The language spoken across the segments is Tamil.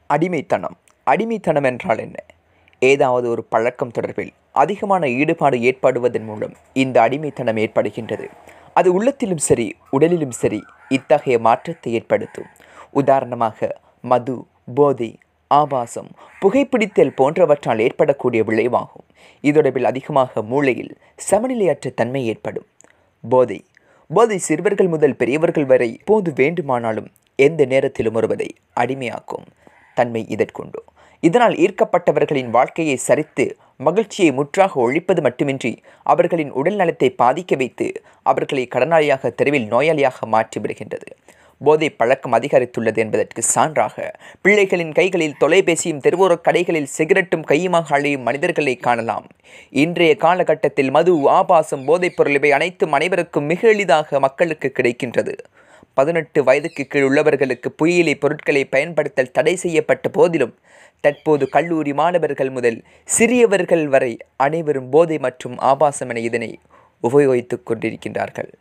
அடிமைத்தனம் அடிமைத்தனம் என்றால் என்ன ஏதாவது ஒரு பழக்கம் தொடர்பில் அதிகமான ஈடுபாடு ஏற்படுவதன் மூலம் இந்த அடிமைத்தனம் ஏற்படுகின்றது அது உள்ளத்திலும் சரி உடலிலும் சரி இத்தகைய மாற்றத்தை ஏற்படுத்தும் உதாரணமாக மது போதை ஆபாசம் புகைப்பிடித்தல் போன்றவற்றால் ஏற்படக்கூடிய விளைவாகும் இதொடர்பில் அதிகமாக மூளையில் சமநிலையற்ற தன்மை ஏற்படும் போதை போதை சிறுவர்கள் முதல் பெரியவர்கள் வரை போது வேண்டுமானாலும் எந்த நேரத்திலும் ஒருவரை அடிமையாக்கும் தன்மை இதற்குண்டு இதனால் ஈர்க்கப்பட்டவர்களின் வாழ்க்கையை சரித்து மகிழ்ச்சியை முற்றாக ஒழிப்பது மட்டுமின்றி அவர்களின் உடல் நலத்தை பாதிக்க வைத்து அவர்களை கடனாளியாக தெருவில் நோயாளியாக மாற்றிவிடுகின்றது போதை பழக்கம் அதிகரித்துள்ளது என்பதற்கு சான்றாக பிள்ளைகளின் கைகளில் தொலைபேசியும் தெருவோர கடைகளில் சிகரெட்டும் கையுமாக அழையும் மனிதர்களை காணலாம் இன்றைய காலகட்டத்தில் மது ஆபாசம் போதைப் பொருள் இவை அனைத்தும் அனைவருக்கும் மிக எளிதாக மக்களுக்கு கிடைக்கின்றது பதினெட்டு வயதுக்கு கீழ் உள்ளவர்களுக்கு புயலை பொருட்களை பயன்படுத்தல் தடை செய்யப்பட்ட போதிலும் தற்போது கல்லூரி மாணவர்கள் முதல் சிறியவர்கள் வரை அனைவரும் போதை மற்றும் ஆபாசம் என இதனை உபயோகித்துக் கொண்டிருக்கின்றார்கள்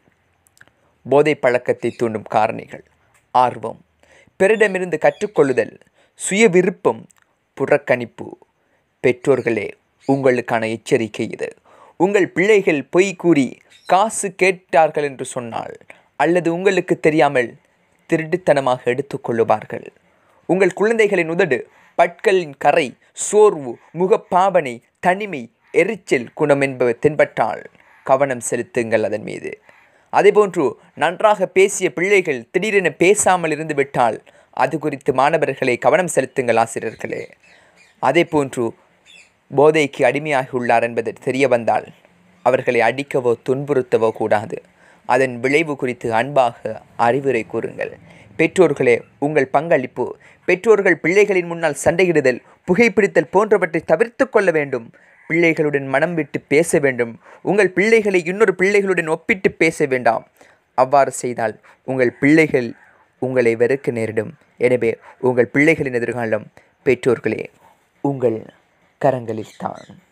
போதை பழக்கத்தை தூண்டும் காரணிகள் ஆர்வம் பிறரிடமிருந்து கற்றுக்கொள்ளுதல் சுய விருப்பம் புறக்கணிப்பு பெற்றோர்களே உங்களுக்கான எச்சரிக்கை இது உங்கள் பிள்ளைகள் பொய் கூறி காசு கேட்டார்கள் என்று சொன்னால் அல்லது உங்களுக்கு தெரியாமல் திருட்டுத்தனமாக எடுத்துக்கொள்ளுவார்கள் உங்கள் குழந்தைகளின் உதடு பற்களின் கரை சோர்வு முகப்பாவனை தனிமை எரிச்சல் குணம் என்பவை தென்பட்டால் கவனம் செலுத்துங்கள் அதன் மீது அதேபோன்று நன்றாக பேசிய பிள்ளைகள் திடீரென பேசாமல் இருந்து விட்டால் அது குறித்து மாணவர்களை கவனம் செலுத்துங்கள் ஆசிரியர்களே அதேபோன்று போதைக்கு அடிமையாகி உள்ளார் என்பது தெரிய வந்தால் அவர்களை அடிக்கவோ துன்புறுத்தவோ கூடாது அதன் விளைவு குறித்து அன்பாக அறிவுரை கூறுங்கள் பெற்றோர்களே உங்கள் பங்களிப்பு பெற்றோர்கள் பிள்ளைகளின் முன்னால் சண்டையிடுதல் புகைப்பிடித்தல் போன்றவற்றை தவிர்த்து கொள்ள வேண்டும் பிள்ளைகளுடன் மனம் விட்டு பேச வேண்டும் உங்கள் பிள்ளைகளை இன்னொரு பிள்ளைகளுடன் ஒப்பிட்டு பேச வேண்டாம் அவ்வாறு செய்தால் உங்கள் பிள்ளைகள் உங்களை வெறுக்க நேரிடும் எனவே உங்கள் பிள்ளைகளின் எதிர்காலம் பெற்றோர்களே உங்கள் கரங்களில் தான்